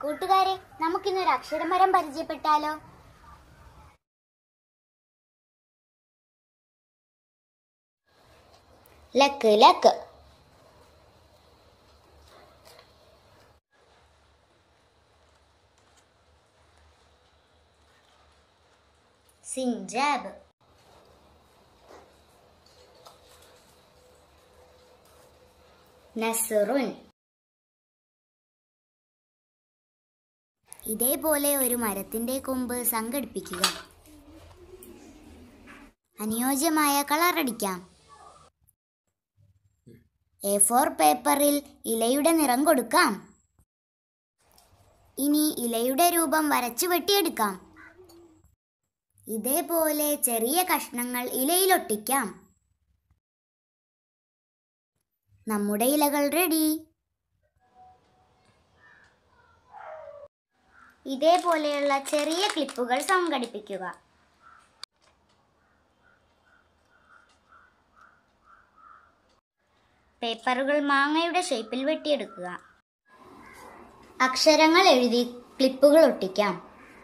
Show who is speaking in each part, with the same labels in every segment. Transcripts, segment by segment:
Speaker 1: കൂട്ടുകാരെ നമുക്കിന്നൊരു അക്ഷരമരം പരിചയപ്പെട്ടാലോ luck luck സിഞ്ചാബ് നസറുൻ ഇതേപോലെ ഒരു മരത്തിന്റെ കൊമ്പ് സംഘടിപ്പിക്കുക അനുയോജ്യമായ കളർ അടിക്കാം എ ഫോർ പേപ്പറിൽ ഇലയുടെ നിറം കൊടുക്കാം ഇനി ഇലയുടെ രൂപം വരച്ചു വെട്ടിയെടുക്കാം ഇതേപോലെ ചെറിയ കഷ്ണങ്ങൾ ഇലയിലൊട്ടിക്കാം നമ്മുടെ ഇലകൾ റെഡി ഇതേപോലെയുള്ള ചെറിയ ക്ലിപ്പുകൾ സംഘടിപ്പിക്കുക പേപ്പറുകൾ മാങ്ങയുടെ ഷേപ്പിൽ വെട്ടിയെടുക്കുക അക്ഷരങ്ങൾ എഴുതി ക്ലിപ്പുകൾ ഒട്ടിക്കാം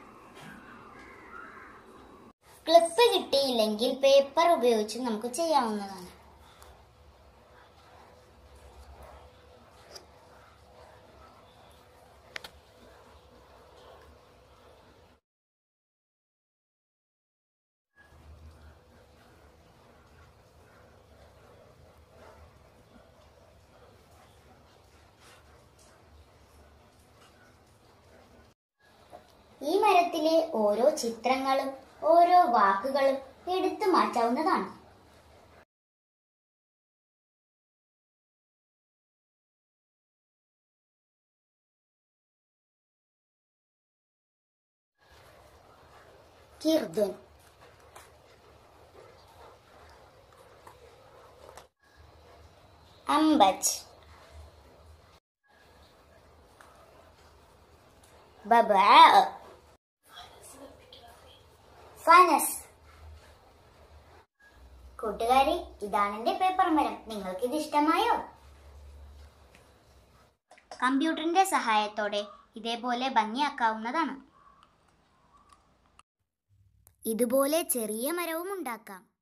Speaker 1: ക്ലിപ്പ് കിട്ടിയില്ലെങ്കിൽ പേപ്പർ ഉപയോഗിച്ച് നമുക്ക് ചെയ്യാവുന്നതാണ് ഈ മരത്തിലെ ഓരോ ചിത്രങ്ങളും ഓരോ വാക്കുകളും എടുത്തു മാറ്റാവുന്നതാണ് കിർദുൻ അമ്പജ് ബബാ ഫനസ് കൂട്ടുകാരി ഇതാണ് എന്റെ പേപ്പർ മരം നിങ്ങൾക്ക് ഇത് ഇഷ്ടമായോ കമ്പ്യൂട്ടറിന്റെ സഹായത്തോടെ ഇതേപോലെ ഭംഗിയാക്കാവുന്നതാണ് ഇതുപോലെ ചെറിയ മരവും ഉണ്ടാക്കാം